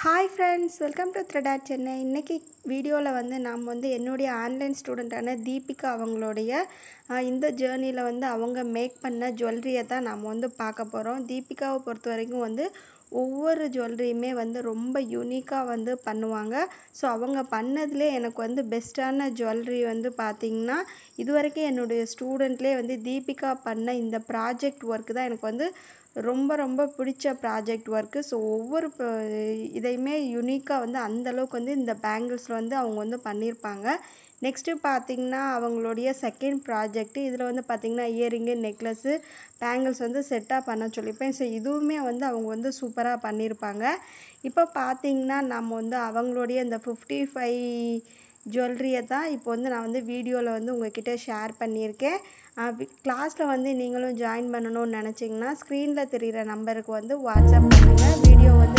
hi friends welcome to த்ரெடாட் சென்னை இன்றைக்கி வீடியோவில் வந்து நாம் வந்து என்னுடைய ஆன்லைன் ஸ்டூடெண்ட்டான தீபிகா அவங்களுடைய ஆஹ், இந்த ஜேர்னியில் வந்து அவங்க மேக் பண்ண ஜுவல்லரியை தான் நாம் வந்து பார்க்க போகிறோம் தீபிகாவை பொறுத்த வரைக்கும் வந்து ஒவ்வொரு ஜுவல்லரியுமே வந்து ரொம்ப யூனிக்காக வந்து பண்ணுவாங்க ஸோ அவங்க பண்ணதுலே எனக்கு வந்து பெஸ்ட்டான ஜுவல்லரி வந்து பார்த்திங்கன்னா இது வரைக்கும் என்னுடைய ஸ்டூடெண்ட்லேயே வந்து தீபிகா பண்ண இந்த ப்ராஜெக்ட் ஒர்க் தான் எனக்கு வந்து ரொம்ப ரொம்ப பிடிச்ச ப்ராஜெக்ட் ஒர்க்கு ஸோ ஒவ்வொரு pro- இதையுமே யுனிக்காக வந்து அந்த அளவுக்கு வந்து இந்த பேங்கிள்ஸில் வந்து அவங்க வந்து பண்ணியிருப்பாங்க நெக்ஸ்ட்டு பார்த்தீங்கன்னா அவங்களுடைய செகண்ட் ப்ராஜெக்ட் இதில் வந்து பார்த்திங்கன்னா இயரிங்கு நெக்லஸ்ஸு பேங்கிள்ஸ் வந்து செட்டாக பண்ண சொல்லியிருப்பேன் ஸோ இதுவுமே வந்து அவங்க வந்து சூப்பராக பண்ணியிருப்பாங்க இப்போ பார்த்தீங்கன்னா நம்ம வந்து அவங்களுடைய இந்த ஃபிஃப்டி ஃபைவ் ஜுவல்லரியை தான் இப்போ வந்து நான் வந்து வீடியோவில் வந்து உங்ககிட்ட ஷேர் பண்ணியிருக்கேன் கிளாஸில் வந்து நீங்களும் ஜாயின் பண்ணணும்னு நினச்சிங்கன்னா ஸ்க்ரீனில் தெரிகிற நம்பருக்கு வந்து வாட்ஸ்அப் பண்ணுங்கள் வீடியோ வந்து